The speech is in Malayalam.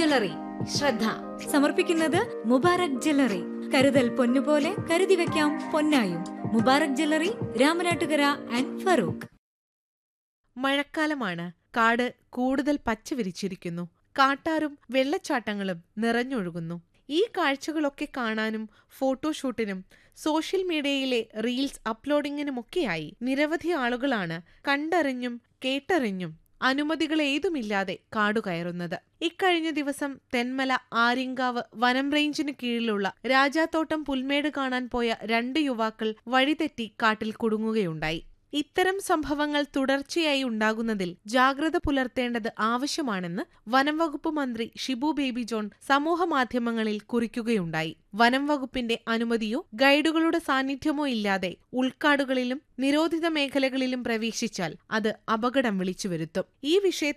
ജ്വല്ലറി ശ്രദ്ധ സമർപ്പിക്കുന്നത് മുബാറക് ജ്വല്ലറി കരുതൽ പൊന്നുപോലെ കരുതി വെക്കാം പൊന്നായും മുബാറക് ജ്വല്ലറി രാമനാട്ടുകര ആൻഡ് ഫറൂഖ് മഴക്കാലമാണ് കാട് കൂടുതൽ പച്ച വിരിച്ചിരിക്കുന്നു കാട്ടാറും വെള്ളച്ചാട്ടങ്ങളും നിറഞ്ഞൊഴുകുന്നു ഈ കാഴ്ചകളൊക്കെ കാണാനും ഫോട്ടോഷൂട്ടിനും സോഷ്യൽ മീഡിയയിലെ റീൽസ് അപ്ലോഡിങ്ങിനുമൊക്കെയായി നിരവധി ആളുകളാണ് കണ്ടറിഞ്ഞും കേട്ടറിഞ്ഞും അനുമതികളേതുമില്ലാതെ കാടുകയറുന്നത് ഇക്കഴിഞ്ഞ ദിവസം തെന്മല ആര്യങ്കാവ് വനം റേഞ്ചിന് കീഴിലുള്ള രാജാത്തോട്ടം പുൽമേട് കാണാൻ പോയ രണ്ട് യുവാക്കൾ വഴിതെറ്റി കാട്ടിൽ കുടുങ്ങുകയുണ്ടായി ഇത്തരം സംഭവങ്ങൾ തുടർച്ചയായി ഉണ്ടാകുന്നതിൽ ജാഗ്രത പുലർത്തേണ്ടത് ആവശ്യമാണെന്ന് വനം വകുപ്പ് മന്ത്രി ഷിബു ബേബി ജോൺ സമൂഹമാധ്യമങ്ങളിൽ കുറിക്കുകയുണ്ടായി വനം വകുപ്പിന്റെ അനുമതിയോ ഗൈഡുകളുടെ സാന്നിധ്യമോ ഇല്ലാതെ ഉൾക്കാടുകളിലും നിരോധിത മേഖലകളിലും പ്രവേശിച്ചാൽ അത് അപകടം വിളിച്ചു വരുത്തും ഈ വിഷയത്തിൽ